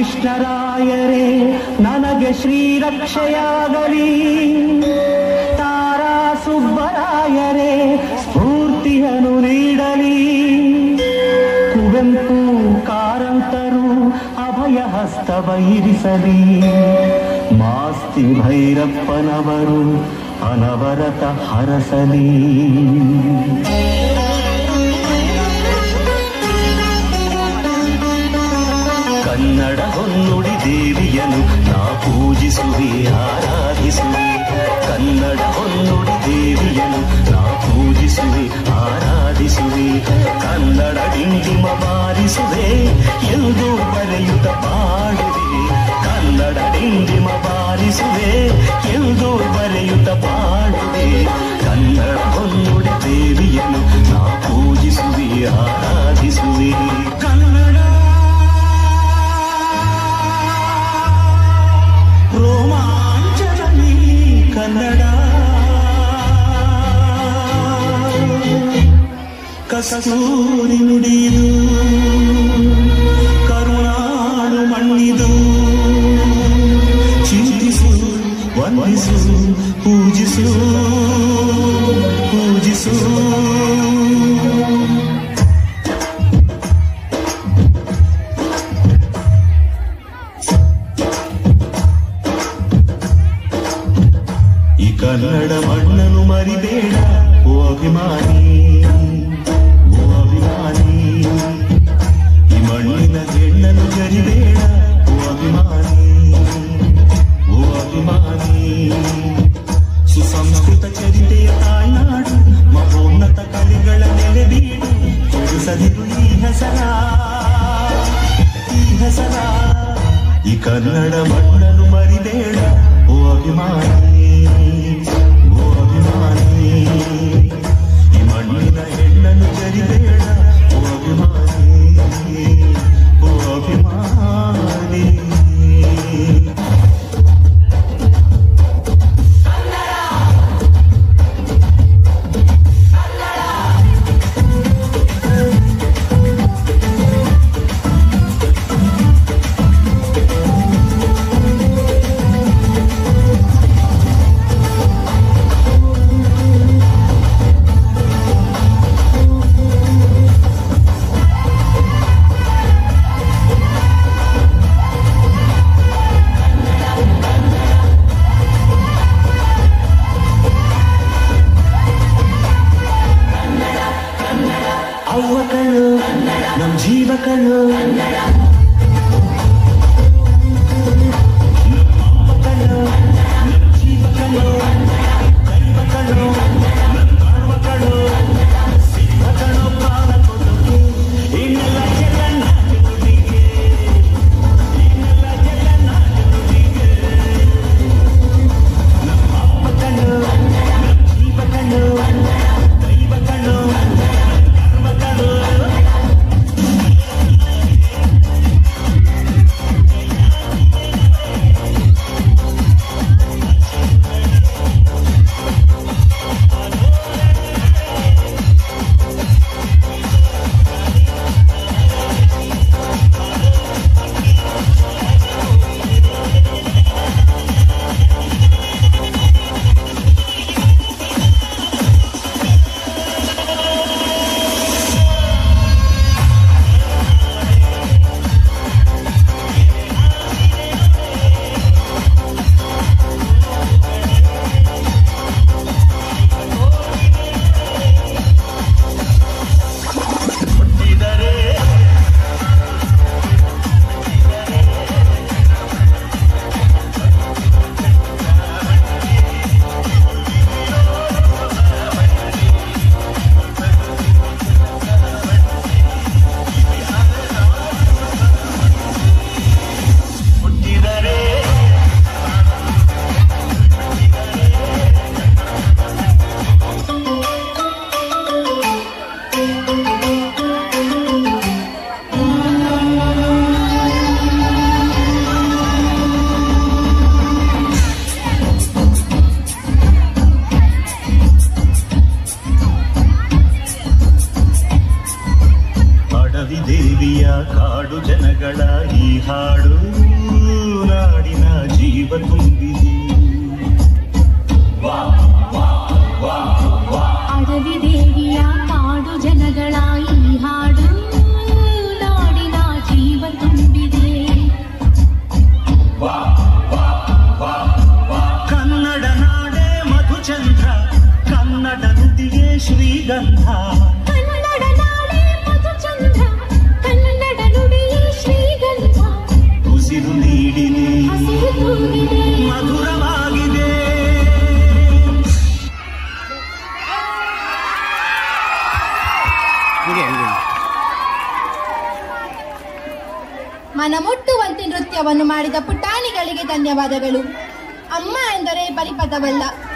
ಕೃಷ್ಣರಾಯರೇ ನನಗೆ ಶ್ರೀರಕ್ಷೆಯಾಗಲಿ ತಾರಾ ಸುಬ್ಬರಾಯರೇ ಸ್ಫೂರ್ತಿಯನ್ನು ನೀಡಲಿ ಕುವೆಂಪು ಕಾರಂತರು ಅಭಯ ಹಸ್ತವ ಇರಿಸಲಿ ಮಾಸ್ತಿ ಭೈರಪ್ಪನವರು ಅನವರತ ಹರಸಲಿ ಕನ್ನಡ ಹೊನ್ನುಡಿ ದೇವಿಯನು ನಾ ಪೂಜಿಸುವೆ ಆರಾಧಿಸುವೆ ಕನ್ನಡ ಹೊನ್ನುಡಿ ದೇವಿಯನು ನಾ ಪೂಜಿಸುವೆ ಆರಾಧಿಸುವೆ ಕನ್ನಡ ಡಿಂಡಿಮ ಬಾರಿಸುವೆ ಎಂದು ಬರೆಯುತ್ತ ಪಾಡುವೆ ಕನ್ನಡ ಡಿಂಡಿಮ ಬಾರಿಸುವೆ ಎಂದು ಬರೆಯುತ್ತ ಪಾಡುವೆ ಕನ್ನಡ ಹೊನ್ನುಡಿ ದೇವಿಯನು ನಾ ಪೂಜಿಸುವೆ ಆರಾಧಿಸುವೆ ಕನ್ನಡ ರೋಮಾಂಚನೀ ಕನ್ನಡ ಕಸ್ತೂರಿ ನುಡಿದು ಕರುಣಾಳು ಮಣ್ಣಿದು ಚಿಂತಿಸು ವಂದಿಸು ಪೂಜಿಸು ಪೂಜಿಸು ಈ ಕನ್ನಡ ಮಣ್ಣನ್ನು ಮರಿಬೇಡ ಓ ಅಭಿಮಾನಿ ಓ ಅಭಿಮಾನಿ ಈ ಮಣ್ಣಿನ ಹೆಣ್ಣನ್ನು ಜರಿಬೇಡ ಓ ಅಭಿಮಾನಿ ಓ ಅಭಿಮಾನಿ ಸುಸಂಸ್ಕೃತ ಚರಿತೆಯ ತಾಯ್ನಾಡು ಮಹೋನ್ನತ ಕಲೆಗಳ ನೆಲೆಬೀಡು ಕೆಡಿಸದಿರು ಈ ಹೆಸರ ಈ ಹೆಸರ ಈ ಕನ್ನಡ ಮಣ್ಣನ್ನು ಮರಿಬೇಡ ಓ ಅಭಿಮಾನಿ ಓ ಅಭಿಮಾನಿ ಈ ಮಣ್ಣಿನ ಹೆಣ್ಣನ್ನು ಜರಿಬೇಡ ಓ ಅಭಿಮಾನಿ ಓ ಅಭಿಮಾನಿ ಅವ್ವ ಕಣ್ಣು ನಮ್ ಜೀವ ಕಣ್ಣು ಅಮ್ಮ ಕಣ್ಣು ನಮ್ ಜೀವ ಕಣ್ಣು ದೈವ ಕಣ್ಣು ನಮ್ ಕಾಣುವ ಕಣ್ಣು ಸಿಂಹ ಕಣ್ಣು ಪ್ರಾಣ ಕೊಡುಗೆ ಇನ್ನೆಲ್ಲ ಜಗನ್ನ ನುಡಿಗೆ ಇನ್ನೆಲ್ಲ ಜಗನ್ನ ನುಡಿಗೆ ನಮ್ಮ ಅಮ್ಮ ಕಣ್ಣು ನಮ್ ಜೀವ ಕಣ್ಣು ದೈವ ಕಣ್ಣು ಕರ್ಮ ಕಣ್ಣು ಅಡವಿದೇವಿಯ ಕಾಡು ಜನಗಳ ಈ ಹಾಡು ನಾಡಿನ ಜೀವ ತುಂಬಿದೆ ಅಡವಿ ದೇವಿಯ ಕಾಡು ಜನಗಳ ಈ ಹಾಡು ನಾಡಿನ ಜೀವ ತುಂಬಿದೆ ಕನ್ನಡ ನಾಡೆ ಮಧುಚಂದ್ರ ಕನ್ನಡ ನುಡಿಯೇ ಶ್ರೀಗಂಧ ಕನ್ನಡ ನಾಡೆ ಮಧುಚಂದ್ರ ಕನ್ನಡ ನುಡಿಯ ಶ್ರೀಗಂಧ ಉಸಿರು ನೀಡಿದೆ ಹಸಿರು ತೂಗಿದೆ ಮಧುರವಾಗಿದೆ ಮನಮುಟ್ಟುವಂತೆ ನೃತ್ಯವನ್ನು ಮಾಡಿದ ಪುಟಾಣಿಗಳಿಗೆ ಧನ್ಯವಾದಗಳು ಅಮ್ಮ ಎಂದರೆ ಪರಿಪದವಲ್ಲ